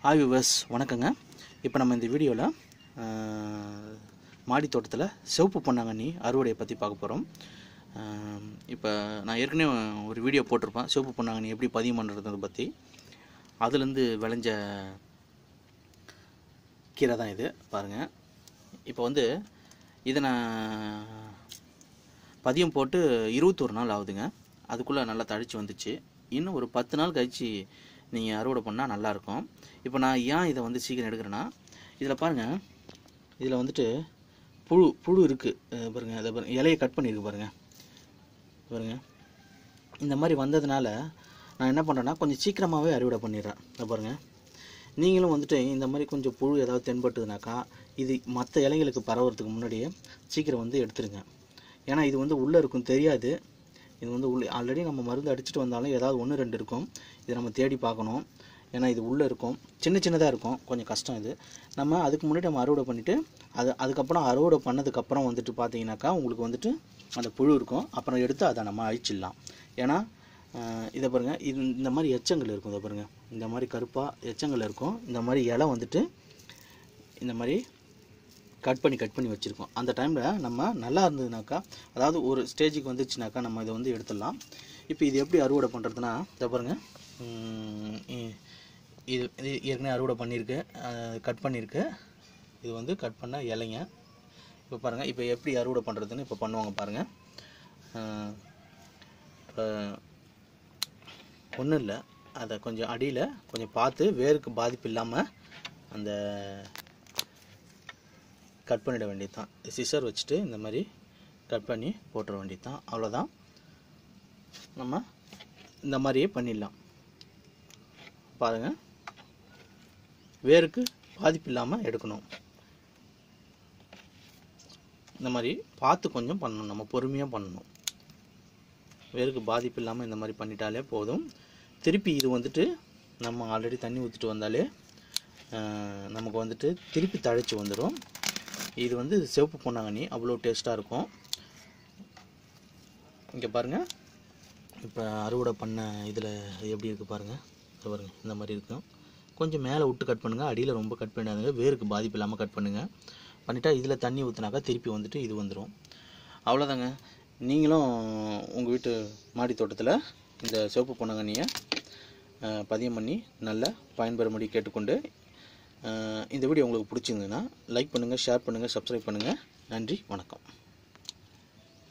hi viewers வணக்கங்க இப்போ நம்ம இந்த வீடியோவில் மாடி தோட்டத்தில் சிவப்பு பொன்னாங்கண்ணி அறுவடையை பற்றி பார்க்க போகிறோம் இப்போ நான் ஏற்கனவே ஒரு வீடியோ போட்டிருப்பேன் சிவப்பு பொன்னாங்கண்ணி எப்படி பதிவு பண்ணுறதை பற்றி அதுலேருந்து விளைஞ்ச கீரை தான் இது பாருங்கள் இப்போ வந்து இதை நான் பதியம் போட்டு இருபத்தொரு நாள் ஆகுதுங்க அதுக்குள்ளே நல்லா தழிச்சு வந்துச்சு இன்னும் ஒரு பத்து நாள் கழிச்சு நீங்கள் அறுவடை பண்ணால் நல்லாயிருக்கும் இப்போ நான் ஏன் இதை வந்து சீக்கிரம் எடுக்கிறேன்னா இதில் பாருங்கள் இதில் வந்துட்டு புழு புழு இருக்குது பாருங்கள் அதை பாருங்கள் இலையை கட் பண்ணியிருக்கு பாருங்கள் பாருங்கள் இந்த மாதிரி வந்ததுனால நான் என்ன பண்ணுறேன்னா கொஞ்சம் சீக்கிரமாகவே அறுவடை பண்ணிடுறேன் இதை பாருங்கள் நீங்களும் வந்துட்டு இந்த மாதிரி கொஞ்சம் புழு ஏதாவது தென்பட்டுதுனாக்கா இது மற்ற இலைங்களுக்கு பரவுறதுக்கு முன்னாடியே சீக்கிரம் வந்து எடுத்துருங்க ஏன்னா இது வந்து உள்ளே இருக்கும் தெரியாது இது வந்து உள்ள ஆல்ரெடி நம்ம மருந்து அடிச்சுட்டு வந்தாலும் ஏதாவது ஒன்று ரெண்டு இருக்கும் இதை நம்ம தேடி பார்க்கணும் ஏன்னா இது உள்ளே இருக்கும் சின்ன சின்னதாக இருக்கும் கொஞ்சம் கஷ்டம் இது நம்ம அதுக்கு முன்னாடி நம்ம அறுவடை பண்ணிவிட்டு அது அதுக்கப்புறம் அறுவடை பண்ணதுக்கப்புறம் வந்துட்டு பார்த்தீங்கன்னாக்கா உங்களுக்கு வந்துட்டு அந்த புழு இருக்கும் அப்புறம் எடுத்து அதை நம்ம அழிச்சிடலாம் ஏன்னா ஆஹ், இதை பாருங்கள் இது இந்த மாதிரி எச்சங்கள் இருக்கும் இதை பாருங்கள் இந்த மாதிரி கருப்பாக எச்சங்கள் இருக்கும் இந்த மாதிரி இலை வந்துட்டு இந்த மாதிரி கட் பண்ணி கட் பண்ணி வச்சுருக்கோம் அந்த டைமில் நம்ம நல்லா இருந்ததுனாக்கா அதாவது ஒரு ஸ்டேஜுக்கு வந்துச்சுனாக்கா நம்ம இதை வந்து எடுத்துடலாம் இப்போ இது எப்படி அறுவடை பண்ணுறதுனா இதை பாருங்கள் உம், இ- இது இது ஏற்கனவே அறுவடை பண்ணியிருக்கு கட் பண்ணியிருக்கு இது வந்து கட் பண்ண இலைங்க இப்போ பாருங்கள் இப்போ எப்படி அறுவடை பண்ணுறதுன்னு இப்போ பண்ணுவாங்க பாருங்கள் இப்போ ஒன்றும் இல்லை அதை கொஞ்சம் அடியில் கொஞ்சம் பார்த்து வேருக்கு பாதிப்பு இல்லாமல் அந்த கட் பண்ணிட வேண்டியது தான் சிசர் வச்சுட்டு இந்த மாதிரி கட் பண்ணி போட்டுற வேண்டியது தான் அவ்வளோதான் நம்ம இந்த மாதிரியே பண்ணிடலாம் பாருங்கள் வேருக்கு பாதிப்பு இல்லாமல் எடுக்கணும் இந்த மாதிரி பார்த்து கொஞ்சம் பண்ணணும் நம்ம பொறுமையாக பண்ணணும் வேருக்கு பாதிப்பு இல்லாமல் இந்த மாதிரி பண்ணிட்டாலே போதும் திருப்பி இது வந்துட்டு நம்ம ஆல்ரெடி தண்ணி ஊற்றிட்டு வந்தாலே ஆஹ், நமக்கு வந்துட்டு திருப்பி தழைச்சி வந்துடும் இது வந்து சிவப்பு பொன்னாங்கண்ணி அவ்வளோ டேஸ்ட்டாக இருக்கும் இங்கே பாருங்கள் இப்போ அறுவடை பண்ண இதில் எப்படி இருக்குது பாருங்கள் இது பாருங்கள் இந்த மாதிரி இருக்கும் கொஞ்சம் மேலே விட்டு கட் பண்ணுங்கள் அடியில் ரொம்ப கட் பண்ணாதுங்க வேருக்கு பாதிப்பு இல்லாமல் கட் பண்ணுங்கள் பண்ணிட்டா இதில் தண்ணி ஊற்றினாக்கா திருப்பி வந்துட்டு இது வந்துடும் அவ்வளோதாங்க நீங்களும் உங்கள் வீட்டு மாடி தோட்டத்தில் இந்த சிவப்பு பொன்னாங்கண்ணியை அஹ், பதியம் பண்ணி நல்லா பயன்பெறும்படி கேட்டுக்கொண்டு அஹ், இந்த வீடியோ உங்களுக்கு பிடிச்சிருந்ததுன்னா லைக் பண்ணுங்கள் ஷேர் பண்ணுங்கள் சப்ஸ்கிரைப் பண்ணுங்கள் நன்றி வணக்கம்